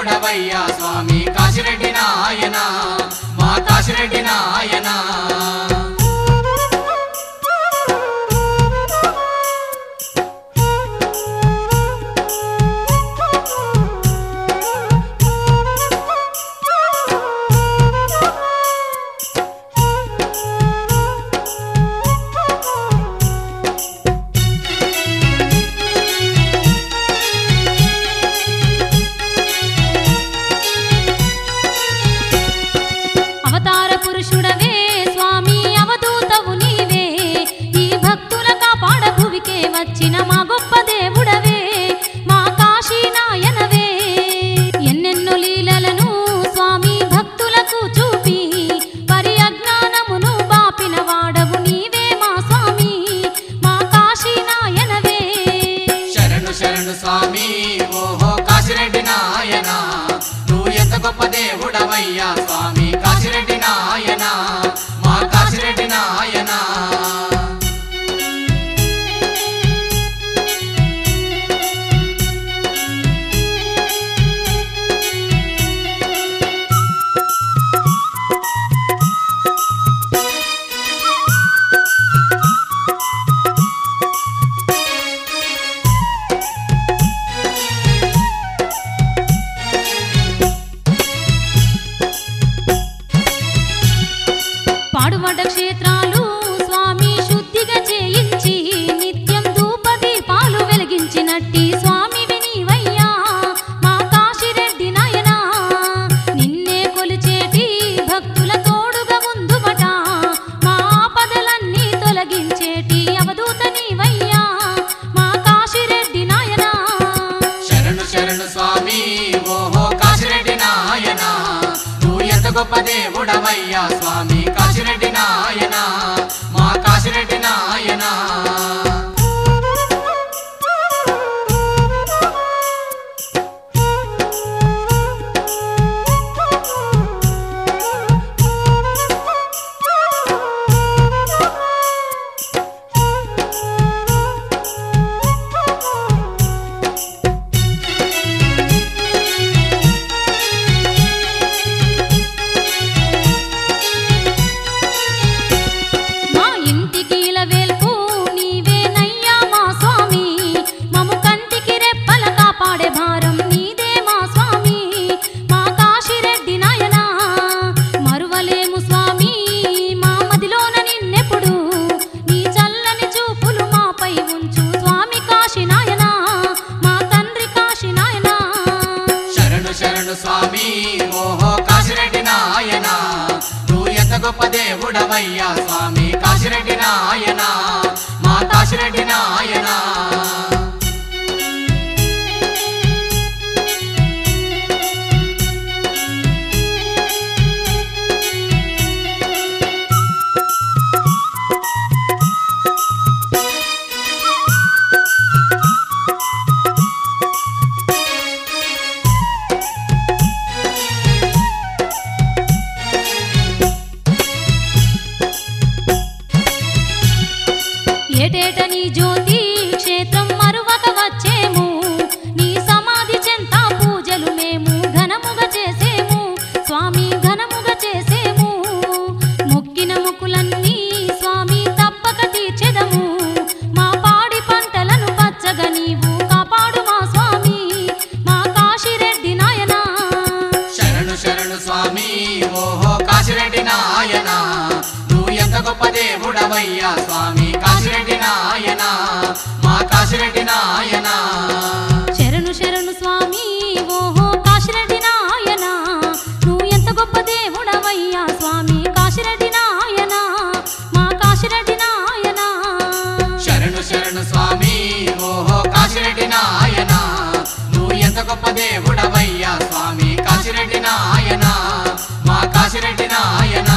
దేవుడవయ్యా స్వామి కాశిరెడ్డి నాయన మా కాశిరెడ్డి నాయన అవతార పురుషుడవే స్వామి అవధూతవు నీవే ఈ భక్తుల కాపాడ భువికే వచ్చిన మా గొప్ప దేవుడవే మా కాశీ నాయనవే ఎన్నెన్నో లీలలను స్వామి భక్తులకు చూపి పరి అజ్ఞానమును బాపిన వాడవు నీవే మా స్వామి మా కాశీ నాయనవే శరణు శరణు స్వామి ఓహో కాశిరెడ్డి నాయన నువ్వు ఎంత గొప్ప దేవుడవయ్యా స్వామి కాశిరెడ్డి నాయన మా కాశిరెడ్డి నాయన పాడుబడ్డ క్షేత్రాలు స్వామి శుద్ధిగా చేయించి నిత్యం ధూప దీపాలు వెలిగించినట్టి స్వామి వినివయ్యా మా కాశిరెడ్డి నాయన నిన్నే కొలిచేటి భక్తుల తోడుగా ముందుబట మా ఆపదలన్నీ తొలగించేటి అవధూత నీవయ్యా మా కాశిరెడ్డి నాయనా శరణు శరణు స్వామి ఓహో కాశిరెడ్డి నాయన నువ్వు ఎంత గొప్ప దేవుడవయ్యా స్వామి కాశిరెడ్డి నాయన మా కాశిరెడ్డి నాయన మా ఇంటికి ఇలవేల్పు నీవేనయ్యా మా స్వామి మము కంటికి రెప్పల కాపాడే భారం నీదే మా స్వామి మా కాశిరెడ్డి నాయనా మరువలేము స్వామి మా మదిలోన నిన్నెప్పుడు నీ చల్లని చూపులు మాపై ఉంచు స్వామి కాశీ నాయనా మా తండ్రి కాశీ నాయనా శరణు శరణు స్వామి ఓహో కాశిరెడ్డి నాయన నువ్వు ఎంత గొప్ప దేవుడవయ్యా స్వామి కాశిరెడ్డి నాయన మా కాశిరెడ్డి నాయన ఏటేట నీ జ్యోతి క్షేత్రం మరువక వచ్చేము నీ సమాధి చెంత పూజలు మేము ఘనముగా చేసేము స్వామి ఘనముగా చేసేము మొక్కిన మొక్కులన్నీ స్వామి తప్పక తీర్చెదము మా పాడి పంటలను పచ్చగా నీవు కాపాడు మా స్వామి మా కాశిరెడ్డి నాయనా శరణు శరణు స్వామి ఓహో కాశిరెడ్డి నాయన నువ్వు ఎంత గొప్ప దేవుడవయ్యా స్వామి కాశిరెడ్డి నాయన మా కాశిరెడ్డి నాయన శరణు శరణు స్వామి ఓహో కాశిరెడ్డి నాయనా నువ్వు ఎంత గొప్ప దేవుడవయ్యా స్వామి కాశిరెడ్డి నాయనా మా కాశిరెడ్డి నాయనా శరణు శరణు స్వామి ఓహో కాశిరెడ్డి నాయన నువ్వు ఎంత గొప్ప దేవుడవయ్యా స్వామి కాశిరెడ్డి నాయన మా కాశిరెడ్డి నాయన